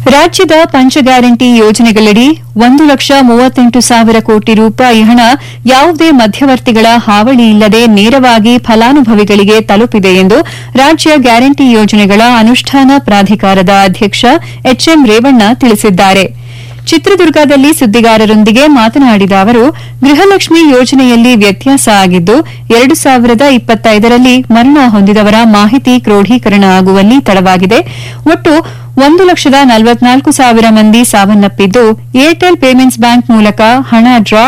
ರಾಜ್ಯದ ಪಂಚ ಗ್ಯಾರಂಟಿ ಯೋಜನೆಗಳಡಿ ಒಂದು ಲಕ್ಷ ಮೂವತ್ತೆಂಟು ಸಾವಿರ ಕೋಟಿ ರೂಪಾಯಿ ಹಣ ಯಾವುದೇ ಮಧ್ಯವರ್ತಿಗಳ ಹಾವಳಿ ಇಲ್ಲದೆ ನೇರವಾಗಿ ಫಲಾನುಭವಿಗಳಿಗೆ ತಲುಪಿದೆ ಎಂದು ರಾಜ್ಯ ಗ್ಯಾರಂಟಿ ಯೋಜನೆಗಳ ಅನುಷ್ಠಾನ ಪ್ರಾಧಿಕಾರದ ಅಧ್ಯಕ್ಷ ಎಚ್ಎಂ ರೇವಣ್ಣ ತಿಳಿಸಿದ್ದಾರೆ ಚಿತ್ರದುರ್ಗದಲ್ಲಿ ಸುದ್ದಿಗಾರರೊಂದಿಗೆ ಮಾತನಾಡಿದ ಅವರು ಗೃಹಲಕ್ಷ್ಮಿ ಯೋಜನೆಯಲ್ಲಿ ವ್ಯತ್ಯಾಸ ಆಗಿದ್ದು ಎರಡು ಸಾವಿರದ ಇಪ್ಪತ್ತೈದರಲ್ಲಿ ಮರಣ ಹೊಂದಿದವರ ಮಾಹಿತಿ ಕ್ರೋಢೀಕರಣ ಆಗುವಲ್ಲಿ ತಡವಾಗಿದೆ ಒಟ್ಟು ಒಂದು ಲಕ್ಷದ ನಲವತ್ನಾಲ್ಕು ಸಾವಿರ ಮಂದಿ ಸಾವನ್ನಪ್ಪಿದ್ದು ಏರ್ಟೆಲ್ ಪೇಮೆಂಟ್ಸ್ ಬ್ಯಾಂಕ್ ಮೂಲಕ ಹಣ ಡ್ರಾ